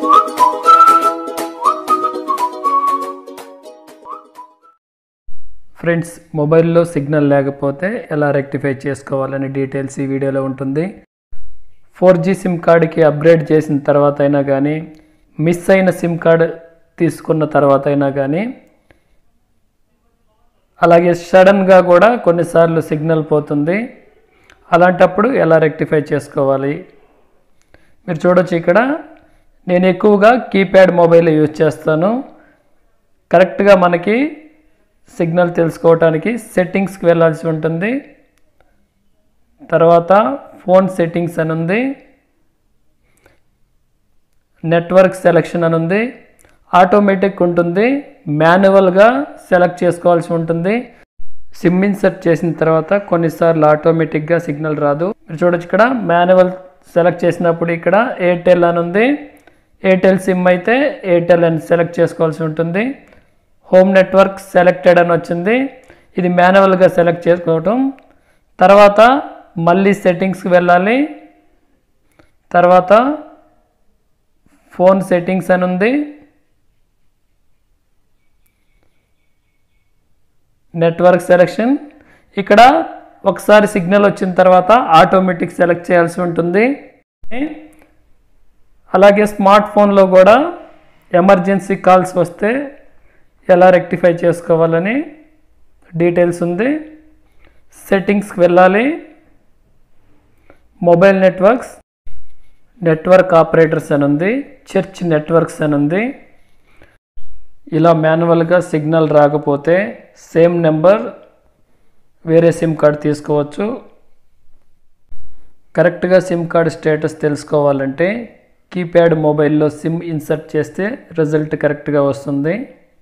friends మొబైల్లో signal లేకపోతే ఎలా రెక్టిఫై చేసుకోవాలని డీటెయిల్స్ ఈ వీడియోలో ఉంటుంది ఫోర్ జీ సిమ్ కార్డుకి అప్గ్రేడ్ చేసిన తర్వాత అయినా కానీ మిస్ అయిన సిమ్ కార్డ్ తీసుకున్న తర్వాత అయినా కానీ అలాగే సడన్గా కూడా కొన్నిసార్లు సిగ్నల్ పోతుంది అలాంటప్పుడు ఎలా రెక్టిఫై చేసుకోవాలి మీరు చూడొచ్చు ఇక్కడ నేను ఎక్కువగా కీప్యాడ్ మొబైల్ యూజ్ చేస్తాను కరెక్ట్గా మనకి సిగ్నల్ తెలుసుకోవటానికి సెట్టింగ్స్కి వెళ్ళాల్సి ఉంటుంది తర్వాత ఫోన్ సెట్టింగ్స్ అని ఉంది నెట్వర్క్ సెలెక్షన్ అని ఉంది ఆటోమేటిక్ ఉంటుంది మాన్యువల్గా సెలెక్ట్ చేసుకోవాల్సి ఉంటుంది సిమ్ ఇన్సర్ట్ చేసిన తర్వాత కొన్నిసార్లు ఆటోమేటిక్గా సిగ్నల్ రాదు మీరు చూడొచ్చు ఇక్కడ మాన్యువల్ సెలెక్ట్ చేసినప్పుడు ఇక్కడ ఎయిర్టెల్ అని ఉంది ఎయిర్టెల్ సిమ్ అయితే ఎయిర్టెల్ అని సెలెక్ట్ చేసుకోవాల్సి ఉంటుంది హోమ్ నెట్వర్క్ సెలెక్టెడ్ అని వచ్చింది ఇది మాన్యువల్గా సెలెక్ట్ చేసుకోవటం తర్వాత మళ్ళీ సెట్టింగ్స్కి వెళ్ళాలి తర్వాత ఫోన్ సెట్టింగ్స్ అని ఉంది నెట్వర్క్ సెలెక్షన్ ఇక్కడ ఒకసారి సిగ్నల్ వచ్చిన తర్వాత ఆటోమేటిక్ సెలెక్ట్ చేయాల్సి ఉంటుంది అలాగే స్మార్ట్ ఫోన్లో కూడా ఎమర్జెన్సీ కాల్స్ వస్తే ఎలా రెక్టిఫై చేసుకోవాలని డీటెయిల్స్ ఉంది సెట్టింగ్స్కి వెళ్ళాలి మొబైల్ నెట్వర్క్స్ నెట్వర్క్ ఆపరేటర్స్ అని ఉంది చర్చ్ నెట్వర్క్స్ అని ఉంది ఇలా మాన్యువల్గా సిగ్నల్ రాకపోతే సేమ్ నెంబర్ వేరే సిమ్ కార్డ్ తీసుకోవచ్చు కరెక్ట్గా సిమ్ కార్డ్ స్టేటస్ తెలుసుకోవాలంటే కీప్యాడ్ మొబైల్లో సిమ్ ఇన్సర్ట్ చేస్తే రిజల్ట్ కరెక్ట్గా వస్తుంది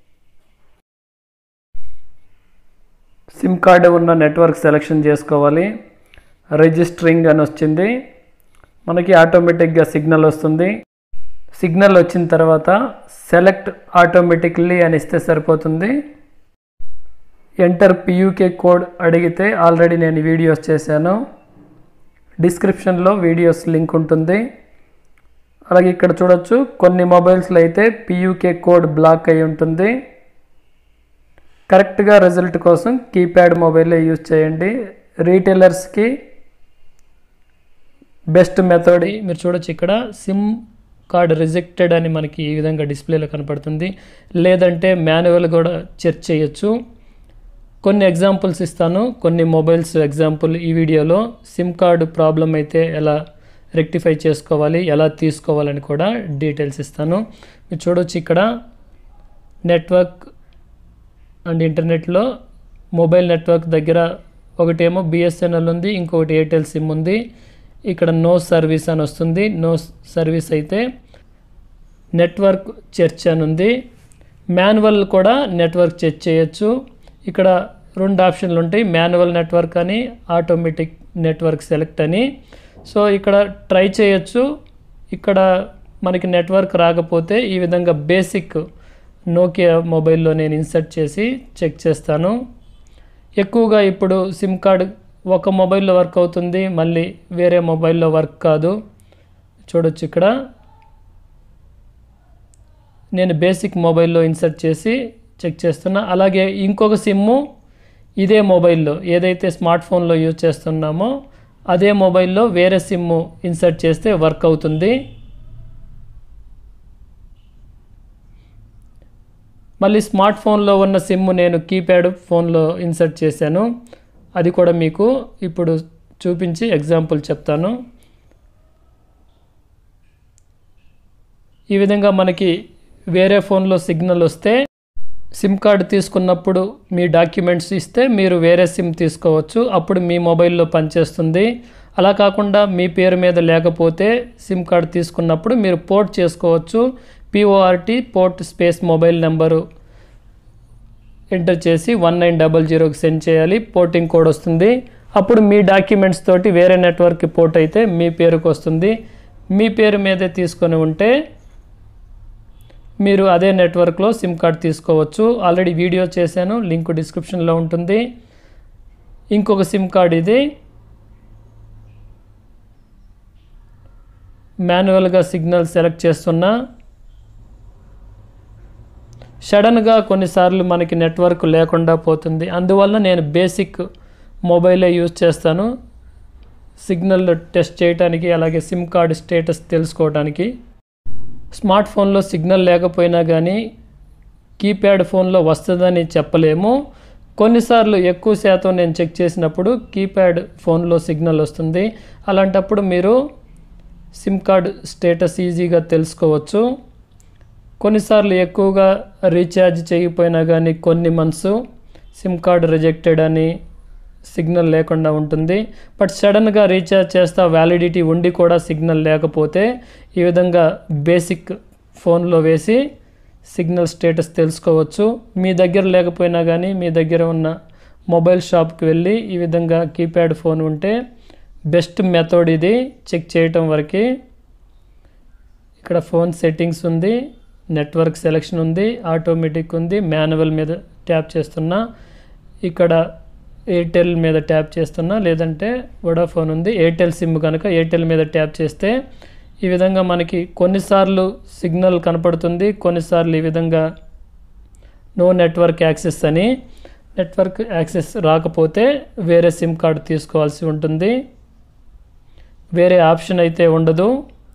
సిమ్ కార్డు ఉన్న నెట్వర్క్ సెలెక్షన్ చేసుకోవాలి రిజిస్టరింగ్ అని వచ్చింది మనకి ఆటోమేటిక్గా సిగ్నల్ వస్తుంది సిగ్నల్ వచ్చిన తర్వాత సెలెక్ట్ ఆటోమేటిక్లీ అని ఇస్తే సరిపోతుంది ఎంటర్ పియూకే కోడ్ అడిగితే ఆల్రెడీ నేను వీడియోస్ చేశాను డిస్క్రిప్షన్లో వీడియోస్ లింక్ ఉంటుంది అలాగే ఇక్కడ చూడొచ్చు కొన్ని మొబైల్స్లో అయితే పియూకే కోడ్ బ్లాక్ అయి ఉంటుంది కరెక్ట్గా రిజల్ట్ కోసం కీప్యాడ్ మొబైలే యూజ్ చేయండి రీటైలర్స్కి బెస్ట్ మెథడ్ మీరు చూడొచ్చు ఇక్కడ సిమ్ కార్డ్ రిజెక్టెడ్ అని మనకి ఈ విధంగా డిస్ప్లేలో కనపడుతుంది లేదంటే మాన్యువల్ కూడా చెక్ చేయొచ్చు కొన్ని ఎగ్జాంపుల్స్ ఇస్తాను కొన్ని మొబైల్స్ ఎగ్జాంపుల్ ఈ వీడియోలో సిమ్ కార్డు ప్రాబ్లం అయితే ఎలా రెక్టిఫై చేసుకోవాలి ఎలా తీసుకోవాలని కూడా డీటెయిల్స్ ఇస్తాను మీరు చూడొచ్చు ఇక్కడ నెట్వర్క్ అండ్ ఇంటర్నెట్లో మొబైల్ నెట్వర్క్ దగ్గర ఒకటేమో బిఎస్ఎన్ఎల్ ఉంది ఇంకొకటి ఎయిర్టెల్ సిమ్ ఉంది ఇక్కడ నో సర్వీస్ అని వస్తుంది నో సర్వీస్ అయితే నెట్వర్క్ చర్చ్ అని ఉంది మాన్యువల్ కూడా నెట్వర్క్ చెక్ చేయొచ్చు ఇక్కడ రెండు ఆప్షన్లు ఉంటాయి మాన్యువల్ నెట్వర్క్ అని ఆటోమేటిక్ నెట్వర్క్ సెలెక్ట్ అని సో ఇక్కడ ట్రై చేయొచ్చు ఇక్కడ మనకి నెట్వర్క్ రాకపోతే ఈ విధంగా బేసిక్ నోకియా మొబైల్లో నేను ఇన్సర్ట్ చేసి చెక్ చేస్తాను ఎక్కువగా ఇప్పుడు సిమ్ కార్డ్ ఒక మొబైల్లో వర్క్ అవుతుంది మళ్ళీ వేరే మొబైల్లో వర్క్ కాదు చూడొచ్చు ఇక్కడ నేను బేసిక్ మొబైల్లో ఇన్సర్ట్ చేసి చెక్ చేస్తున్నా అలాగే ఇంకొక సిమ్ము ఇదే మొబైల్లో ఏదైతే స్మార్ట్ ఫోన్లో యూజ్ చేస్తున్నామో అదే మొబైల్లో వేరే సిమ్ము ఇన్సర్ట్ చేస్తే వర్క్ అవుతుంది మళ్ళీ స్మార్ట్ ఫోన్లో ఉన్న సిమ్ నేను కీప్యాడ్ ఫోన్లో ఇన్సర్ట్ చేశాను అది కూడా మీకు ఇప్పుడు చూపించి ఎగ్జాంపుల్ చెప్తాను ఈ విధంగా మనకి వేరే ఫోన్లో సిగ్నల్ వస్తే సిమ్ కార్డు తీసుకున్నప్పుడు మీ డాక్యుమెంట్స్ ఇస్తే మీరు వేరే సిమ్ తీసుకోవచ్చు అప్పుడు మీ మొబైల్లో పనిచేస్తుంది అలా కాకుండా మీ పేరు మీద లేకపోతే సిమ్ కార్డు తీసుకున్నప్పుడు మీరు పోర్ట్ చేసుకోవచ్చు P O R T port space mobile number enter చేసి వన్ నైన్ డబల్ జీరోకి సెండ్ చేయాలి పోర్టింగ్ కోడ్ వస్తుంది అప్పుడు మీ డాక్యుమెంట్స్ తోటి వేరే నెట్వర్క్కి పోర్ట్ అయితే మీ పేరుకు వస్తుంది మీ పేరు మీదే తీసుకొని ఉంటే మీరు అదే నెట్వర్క్లో సిమ్ కార్డ్ తీసుకోవచ్చు ఆల్రెడీ వీడియో చేశాను లింక్ డిస్క్రిప్షన్లో ఉంటుంది ఇంకొక సిమ్ కార్డ్ ఇది మాన్యువల్గా సిగ్నల్ సెలెక్ట్ చేస్తున్నా సడన్గా కొన్నిసార్లు మనకి నెట్వర్క్ లేకుండా పోతుంది అందువల్ల నేను బేసిక్ మొబైలే యూజ్ చేస్తాను సిగ్నల్ టెస్ట్ చేయడానికి అలాగే సిమ్ కార్డ్ స్టేటస్ తెలుసుకోవడానికి స్మార్ట్ ఫోన్లో సిగ్నల్ లేకపోయినా కానీ కీప్యాడ్ ఫోన్లో వస్తుందని చెప్పలేము కొన్నిసార్లు ఎక్కువ శాతం నేను చెక్ చేసినప్పుడు కీప్యాడ్ ఫోన్లో సిగ్నల్ వస్తుంది అలాంటప్పుడు మీరు సిమ్ కార్డ్ స్టేటస్ ఈజీగా తెలుసుకోవచ్చు కొన్నిసార్లు ఎక్కువగా రీఛార్జ్ చేయకపోయినా కానీ కొన్ని మంత్స్ సిమ్ కార్డ్ రిజెక్టెడ్ అని సిగ్నల్ లేకుండా ఉంటుంది బట్ సడన్గా రీఛార్జ్ చేస్తా వ్యాలిడిటీ ఉండి కూడా సిగ్నల్ లేకపోతే ఈ విధంగా బేసిక్ ఫోన్లో వేసి సిగ్నల్ స్టేటస్ తెలుసుకోవచ్చు మీ దగ్గర లేకపోయినా కానీ మీ దగ్గర ఉన్న మొబైల్ షాప్కి వెళ్ళి ఈ విధంగా కీప్యాడ్ ఫోన్ ఉంటే బెస్ట్ మెథడ్ ఇది చెక్ చేయటం వరకు ఇక్కడ ఫోన్ సెట్టింగ్స్ ఉంది నెట్వర్క్ సెలెక్షన్ ఉంది ఆటోమేటిక్ ఉంది మాన్యువల్ మీద ట్యాప్ చేస్తున్నా ఇక్కడ ఎయిర్టెల్ మీద ట్యాప్ చేస్తున్నా లేదంటే వడాఫోన్ ఉంది ఎయిర్టెల్ సిమ్ కనుక ఎయిర్టెల్ మీద ట్యాప్ చేస్తే ఈ విధంగా మనకి కొన్నిసార్లు సిగ్నల్ కనపడుతుంది కొన్నిసార్లు ఈ విధంగా నో నెట్వర్క్ యాక్సెస్ అని నెట్వర్క్ యాక్సెస్ రాకపోతే వేరే సిమ్ కార్డ్ తీసుకోవాల్సి ఉంటుంది వేరే ఆప్షన్ అయితే ఉండదు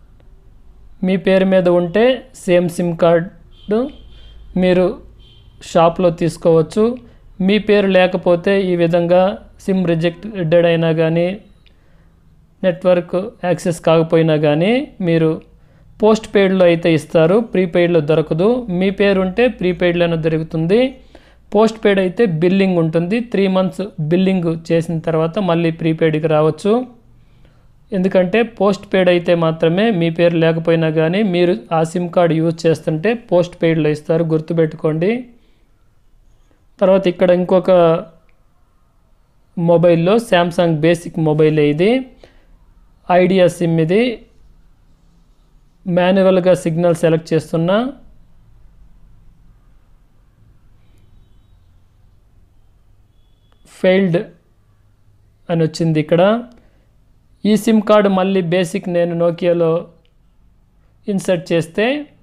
మీ పేరు మీద ఉంటే సేమ్ సిమ్ కార్డు మీరు షాప్లో తీసుకోవచ్చు మీ పేరు లేకపోతే ఈ విధంగా సిమ్ రిజెక్టెడ్ అయినా కానీ నెట్వర్క్ యాక్సెస్ కాకపోయినా కానీ మీరు పోస్ట్ పెయిడ్లో అయితే ఇస్తారు ప్రీపెయిడ్లో దొరకదు మీ పేరు ఉంటే ప్రీపెయిడ్లోనే దొరుకుతుంది పోస్ట్ పెయిడ్ అయితే బిల్లింగ్ ఉంటుంది త్రీ మంత్స్ బిల్లింగ్ చేసిన తర్వాత మళ్ళీ ప్రీపెయిడ్కి రావచ్చు ఎందుకంటే పోస్ట్ పెయిడ్ అయితే మాత్రమే మీ పేరు లేకపోయినా కానీ మీరు ఆ సిమ్ కార్డ్ యూజ్ చేస్తుంటే పోస్ట్ పెయిడ్లో ఇస్తారు గుర్తుపెట్టుకోండి తర్వాత ఇక్కడ ఇంకొక మొబైల్లో శాంసంగ్ బేసిక్ మొబైల్ ఇది ఐడియా సిమ్ ఇది మాన్యువల్గా సిగ్నల్ సెలెక్ట్ చేస్తున్నా ఫెయిల్డ్ అని వచ్చింది ఇక్కడ ఈ సిమ్ కార్డు మళ్ళీ బేసిక్ నేను నోకియాలో ఇన్సర్ట్ చేస్తే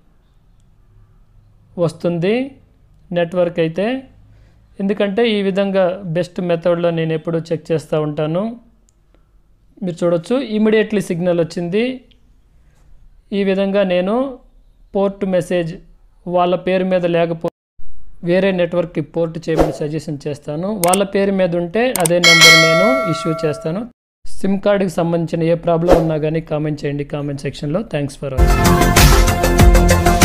వస్తుంది నెట్వర్క్ అయితే ఎందుకంటే ఈ విధంగా బెస్ట్ మెథడ్లో నేను ఎప్పుడూ చెక్ చేస్తూ ఉంటాను మీరు చూడొచ్చు ఇమీడియట్లీ సిగ్నల్ వచ్చింది ఈ విధంగా నేను పోర్ట్ మెసేజ్ వాళ్ళ పేరు మీద లేకపోతే వేరే నెట్వర్క్కి పోర్ట్ చేయమని సజెషన్ చేస్తాను వాళ్ళ పేరు మీద ఉంటే అదే నెంబర్ నేను ఇష్యూ చేస్తాను సిమ్ కార్డుకి సంబంధించిన ఏ ప్రాబ్లం ఉన్నా కానీ కామెంట్ చేయండి కామెంట్ సెక్షన్లో థ్యాంక్స్ ఫర్ వాచింగ్